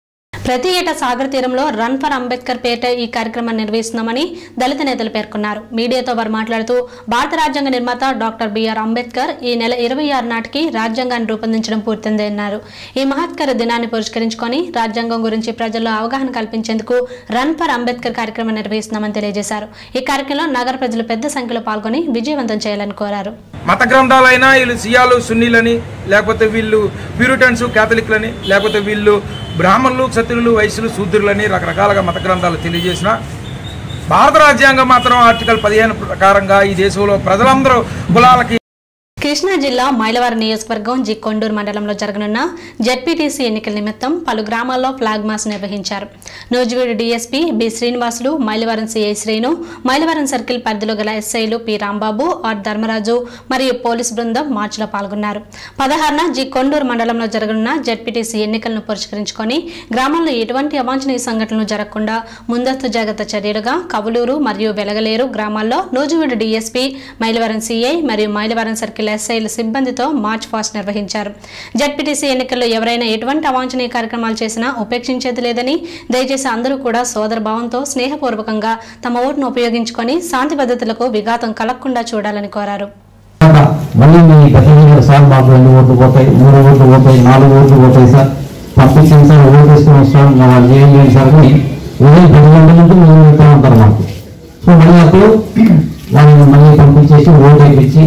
ప్రతి ఏటా సాగర్ తీరంలో రన్ ఫర్ అంబేద్కర్ పేరిట ఈ కార్యక్రమాన్ని నిర్వహిస్తున్నామని దళిత నేతలు పేర్కొన్నారు మీడియాతో వారు మాట్లాడుతూ భారత రాజ్యాంగ నిర్మాత డాక్టర్ బిఆర్ అంబేద్కర్ ఈ నెల ఇరవై ఆరు నాటికి రాజ్యాంగాన్ని రూపొందించడం పూర్తయింది అన్నారు ఈ మహత్కర దినాన్ని పురస్కరించుకొని రాజ్యాంగం గురించి ప్రజల్లో అవగాహన కల్పించేందుకు రన్ ఫర్ అంబేద్కర్ కార్యక్రమం నిర్వహిస్తున్నామని తెలియజేశారు ఈ కార్యక్రమంలో నగర ప్రజలు పెద్ద సంఖ్యలో పాల్గొని విజయవంతం చేయాలని కోరారు మత గ్రంథాలైనా వీళ్ళు సియాలు సున్నీలని లేకపోతే వీళ్ళు ప్యూరిటన్స్ క్యాథలిక్లని లేకపోతే వీళ్ళు బ్రాహ్మణులు క్షత్రులు వైశ్యులు శూద్రులని రకరకాలుగా మత గ్రంథాలు తెలియజేసిన భారత రాజ్యాంగం మాత్రం ఆర్టికల్ పదిహేను ప్రకారంగా ఈ దేశంలో ప్రజలందరూ కులాలకి కృష్ణా జిల్లా మైలవరం నియోజకవర్గం జి కొండూరు మండలంలో జరగనున్న జెడ్పీటీసీ ఎన్నికల నిమిత్తం పలు గ్రామాల్లో ఫ్లాగ్ మాస్ నిర్వహించారు Nuzvid DSP B Srinivasulu Mylavaram CI Srinu Mylavaram circle పరిధిలో గల ఎస్ఐలు పి రాంబాబు ఆర్ ధర్మరాజు మరియు పోలీసు బృందం మార్చిలో పాల్గొన్నారు పదహారున జి కొండూరు మండలంలో జరగనున్న జెడ్పీటీసీ ఎన్నికలను పురస్కరించుకొని గ్రామంలో ఎటువంటి అవాంఛనీయ సంఘటనలు జరగకుండా ముందస్తు జాగ్రత్త చర్యలుగా కవులూరు మరియు వెలగలేరు గ్రామాల్లో నూజివీడు డీఎస్పీ మైలవరం సిఐ మరియు మైలవరం సర్కిల్ ఎస్ఐలు సిబ్బందితో మార్చ్ ఫాస్ట్ నిర్వహించారు జడ్పీటీసీ ఎన్నికల్లో ఎవరైనా ఎటువంటి అవాంఛనీయ కార్యక్రమాలు చేసినా ఉపేక్షించేది లేదని దయచేసి అందరూ కూడా సోదర భావంతో స్నేహపూర్వకంగా తమ ఓటును ఉపయోగించుకొని శాంతి భద్రతలకు విఘాతం కలగకుండా చూడాలని కోరారు మళ్ళీ మీ గతంలో సార్ మాకు రెండు ఓట్లు పోతాయి మూడు ఓట్లు పోతాయి నాలుగు ఓట్లు పోతాయి సార్ పంపించింది సార్ ఓటు వేసుకుని వస్తాం ఇంకా వాళ్ళు ఏం చేయండి సార్ అని ఉదయం పది గంటల నుంచి మేము వెళ్తూ ఉంటారు మాకు సో మళ్ళీ అప్పుడు వాళ్ళని మళ్ళీ పంపించేసి ఓటు వేయించి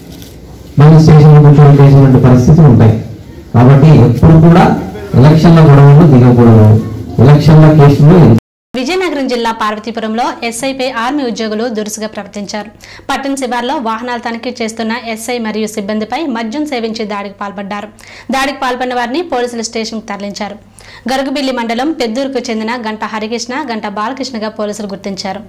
మళ్ళీ స్టేషన్ కూర్చొని చేసినటువంటి పరిస్థితులు ఉంటాయి కాబట్టి ఎప్పుడు కూడా ఎలక్షన్ల గొడవలు దిగకూడదు ఎలక్షన్ల కేసులు విజయనగరం జిల్లా పార్వతీపురంలో ఎస్ఐపై ఆర్మీ ఉద్యోగులు దురుసుగా ప్రవర్తించారు పట్టణ శివార్లో వాహనాలు తనిఖీ చేస్తున్న ఎస్ఐ మరియు సిబ్బందిపై మద్యం సేవించి దాడికి పాల్పడ్డారు దాడికి పాల్పడిన వారిని పోలీసులు స్టేషన్కు తరలించారు గరుగుబిల్లి మండలం పెద్దూరుకు చెందిన గంట హరికృష్ణ గంట బాలకృష్ణగా పోలీసులు గుర్తించారు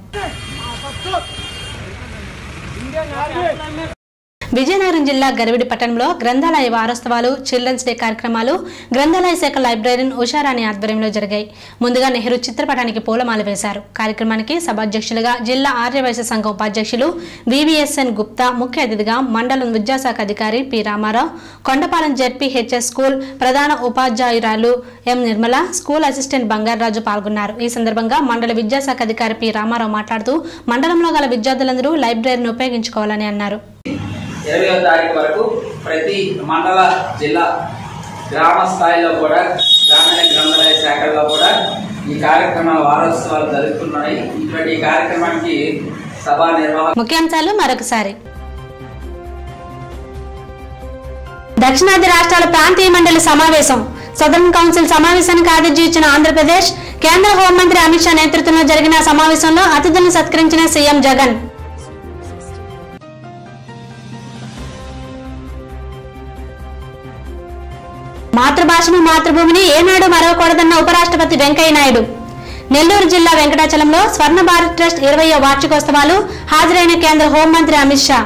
విజయనగరం జిల్లా గరివిడి పట్టణంలో గ్రంథాలయ వారోత్సవాలు చిల్డ్రన్స్ డే కార్యక్రమాలు గ్రంథాలయ శాఖ లైబ్రరీన్ ఉషారాణి ఆధ్వర్యంలో జరిగాయి ముందుగా నెహ్రూ చిత్రపటానికి పూలమాల వేశారు కార్యక్రమానికి సభాధ్యక్షులుగా జిల్లా ఆర్యవైశ్య సంఘం ఉపాధ్యక్షులు వివిఎస్ఎన్ గుప్తా ముఖ్య అతిథిగా మండలం విద్యాశాఖ అధికారి P Ramarao Kondapalem ZPHS school ప్రధాన ఉపాధ్యాయురాలు M Nirmala school assistant Bangararaju పాల్గొన్నారు ఈ సందర్భంగా మండల విద్యాశాఖ అధికారి పి రామారావు మాట్లాడుతూ మండలంలో గల విద్యార్థులందరూ లైబ్రరీని ఉపయోగించుకోవాలని అన్నారు ఇరవయో తారీఖు వరకు ప్రతి మండల జిల్లా గ్రామ స్థాయిలో కూడా గ్రామీణ గ్రంథాలయ శాఖల్లో కూడా ఈ కార్యక్రమ వారోత్సవాలు జరుగుతున్నాయి ఇటువంటి ఈ కార్యక్రమానికి సభా నిర్వాహక ముఖ్యాంశాలు మరొకసారి దక్షిణాది రాష్ట్రాల ప్రాంతీయ మండలి సమావేశం సదరన్ కౌన్సిల్ సమావేశానికి ఆతిథ్యం ఇచ్చిన ఆంధ్రప్రదేశ్ కేంద్ర హోంమంత్రి అమిత్ షా నేతృత్వంలో జరిగిన సమావేశంలో అతిథులను సత్కరించిన సీఎం జగన్ మాతృభాషను మాతృభూమిని ఏనాడు మరవకూడదన్న ఉపరాష్ట్రపతి వెంకయ్య నాయుడు నెల్లూరు జిల్లా వెంకటాచలంలో స్వర్ణ భారత్ ట్రస్ట్ ఇరవయో వార్షికోత్సవాలు హాజరైన కేంద్ర హోంమంత్రి అమిత్ షా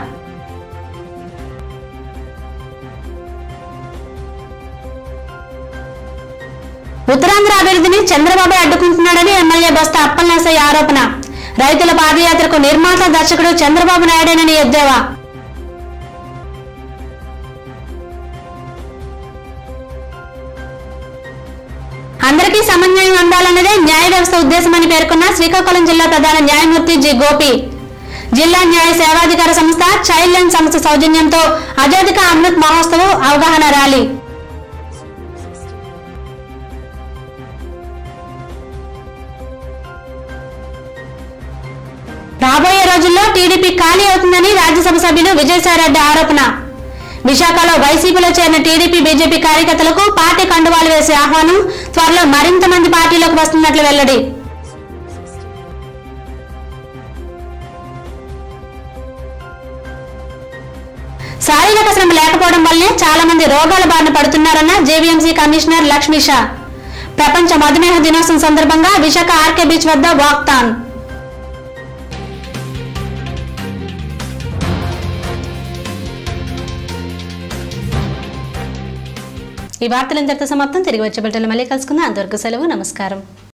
ఉత్తరాంధ్ర అభివృద్ధిని చంద్రబాబు అడ్డుకుంటున్నాడని ఎమ్మెల్యే బస్తా అప్పలనసయ్య ఆరోపణ రైతుల పాదయాత్రకు నిర్మాత దర్శకుడు చంద్రబాబు నాయుడేనని ఎద్దేవా అందరికీ సమన్వయం అందాలన్నదే న్యాయ వ్యవస్థ ఉద్దేశమని పేర్కొన్న శ్రీకాకుళం జిల్లా ప్రధాన న్యాయమూర్తి జి గోపి జిల్లా న్యాయ సేవాధికార సంస్థ చైల్డ్ లైన్ సంస్థ సౌజన్యంతో అజాదిక అమృత్ మహోత్సవం అవగాహన ర్యాలీ రాబోయే రోజుల్లో టీడీపీ ఖాళీ అవుతుందని రాజ్యసభ సభ్యులు విజయసాయిరెడ్డి ఆరోపణ విశాఖలో వైసీపీలో చేరిన టీడీపీ బీజేపీ కార్యకర్తలకు పార్టీ కండువాలు వేసే ఆహ్వానం త్వరలో మరింత మంది పార్టీలోకి వస్తున్నట్లు వెల్లడి శారీరక శ్రమ లేకపోవడం వల్లే చాలా మంది రోగాల బారిన పడుతున్నారన్న జేవీఎంసీ కమిషనర్ లక్ష్మీ షా ప్రపంచ మధుమేహ దినోత్సవం సందర్భంగా విశాఖ ఆర్కే బీచ్ వద్ద వాక్తాన్ ఈ వార్తలు ఇంతటితో సమాప్తం తిరిగి వచ్చే బిడ్డలు మళ్ళీ కలుసుకుందాం అంతవరకు సెలవు నమస్కారం